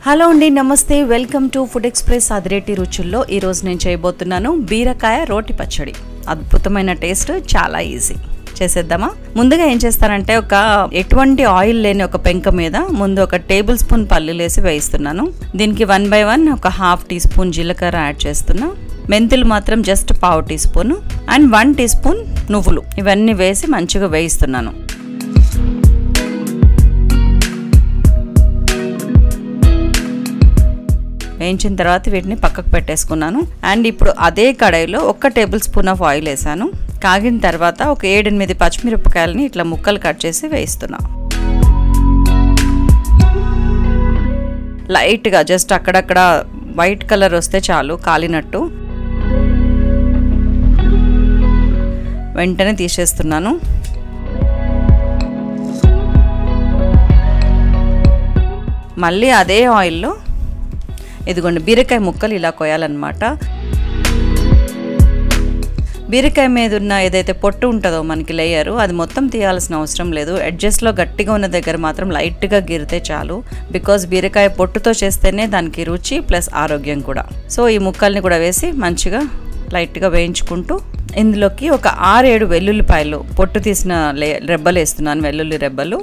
hello అండి నమస్తే welcome to Food Express అదిరేటి రుచుల్లో ఈరోజు నేను చేయబోతున్నాను బీరకాయ రోటి పచ్చడి అద్భుతమైన టేస్ట్ చాలా ఈజీ చేసేద్దామా ముందుగా ఏం చేస్తానంటే ఒక ఎటువంటి ఆయిల్ లేని ఒక పెంక మీద ముందు ఒక టేబుల్ స్పూన్ పల్లీలు వేసి వేయిస్తున్నాను దీనికి వన్ బై వన్ ఒక హాఫ్ టీ స్పూన్ జీలకర్ర యాడ్ చేస్తున్నా మెంతులు మాత్రం జస్ట్ పావు teaspoon and one teaspoon నువ్వులు ఇవన్నీ వేసి మంచిగా వేయిస్తున్నాను వేయించిన తర్వాత వీటిని పక్కకు పెట్టేసుకున్నాను అండ్ ఇప్పుడు అదే కడాయిలో ఒక టేబుల్ స్పూన్ ఆఫ్ ఆయిల్ వేసాను కాగిన తర్వాత ఒక ఏడెనిమిది పచ్చిమిరపకాయలని ఇట్లా ముక్కలు కట్ చేసి వేయిస్తున్నా లైట్గా జస్ట్ అక్కడక్కడ వైట్ కలర్ వస్తే చాలు కాలినట్టు వెంటనే తీసేస్తున్నాను మళ్ళీ అదే ఆయిల్లో ఇదిగోండి బీరకాయ ముక్కలు ఇలా కొయ్యాలన్నమాట బీరకాయ మీద ఉన్న ఏదైతే పొట్టు ఉంటుందో మనకి లేయరు అది మొత్తం తీయాల్సిన అవసరం లేదు అడ్జస్ట్లో గట్టిగా ఉన్న దగ్గర మాత్రం లైట్గా గిరితే చాలు బికాజ్ బీరకాయ పొట్టుతో చేస్తేనే దానికి రుచి ప్లస్ ఆరోగ్యం కూడా సో ఈ ముక్కల్ని కూడా వేసి మంచిగా లైట్గా వేయించుకుంటూ ఇందులోకి ఒక ఆరేడు వెల్లుల్లిపాయలు పొట్టు తీసిన లే రెబ్బలు వేస్తున్నాను వెల్లుల్లి రెబ్బలు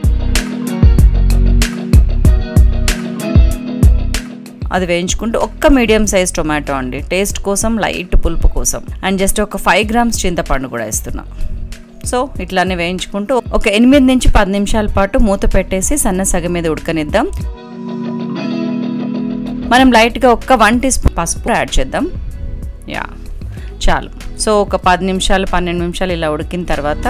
అది వేయించుకుంటూ ఒక్క మీడియం సైజ్ టొమాటో అండి టేస్ట్ కోసం లైట్ పులుపు కోసం అండ్ జస్ట్ ఒక ఫైవ్ గ్రామ్స్ చింతపండు కూడా వేస్తున్నా సో ఇట్లానే వేయించుకుంటూ ఒక ఎనిమిది నుంచి పది నిమిషాల పాటు మూత పెట్టేసి సన్న సగం మీద ఉడకనిద్దాం మనం లైట్గా ఒక్క వన్ టీ స్పూన్ పసుపు యాడ్ చేద్దాం యా చాలు సో ఒక పది నిమిషాలు పన్నెండు నిమిషాలు ఇలా ఉడికిన తర్వాత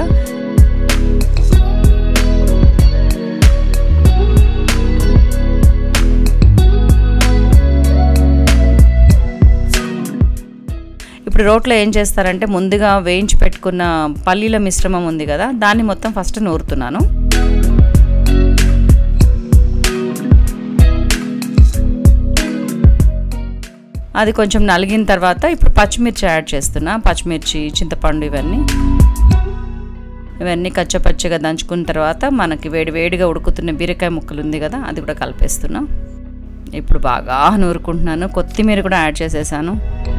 ఇప్పుడు రోట్లో ఏం చేస్తారంటే ముందుగా వేయించి పెట్టుకున్న పల్లీల మిశ్రమం ఉంది కదా దాన్ని మొత్తం ఫస్ట్ నూరుతున్నాను అది కొంచెం నలిగిన తర్వాత ఇప్పుడు పచ్చిమిర్చి యాడ్ చేస్తున్నా పచ్చిమిర్చి చింతపండు ఇవన్నీ ఇవన్నీ కచ్చపచ్చగా దంచుకున్న తర్వాత మనకి వేడి వేడిగా ఉడుకుతున్న బీరకాయ ముక్కలు ఉంది కదా అది కూడా కలిపేస్తున్నా ఇప్పుడు బాగా నూరుకుంటున్నాను కొత్తిమీర కూడా యాడ్ చేసేసాను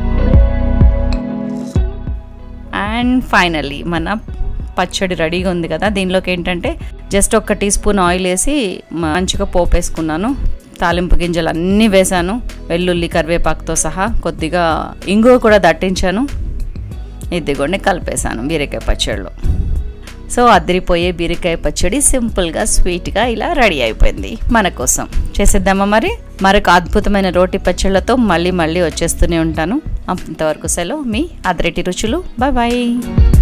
అండ్ ఫైనల్లీ మన పచ్చడి రెడీగా ఉంది కదా దీనిలోకి ఏంటంటే జస్ట్ ఒక టీ స్పూన్ ఆయిల్ వేసి మంచిగా పోపు వేసుకున్నాను తాలింపు గింజలు అన్నీ వేశాను వెల్లుల్లి కరివేపాకుతో సహా కొద్దిగా ఇంగువ కూడా దట్టించాను ఇదిగోండి కలిపేశాను బీరకాయ పచ్చడిలో సో అదిరిపోయే బీరకాయ పచ్చడి సింపుల్గా స్వీట్గా ఇలా రెడీ అయిపోయింది మన కోసం చేసేద్దామా మరి మరొక అద్భుతమైన రోటి పచ్చళ్ళతో మళ్ళీ మళ్ళీ వచ్చేస్తూనే ఉంటాను అంతవరకు సెలవు మీ అదిరెటి రుచులు బాయ్ బాయ్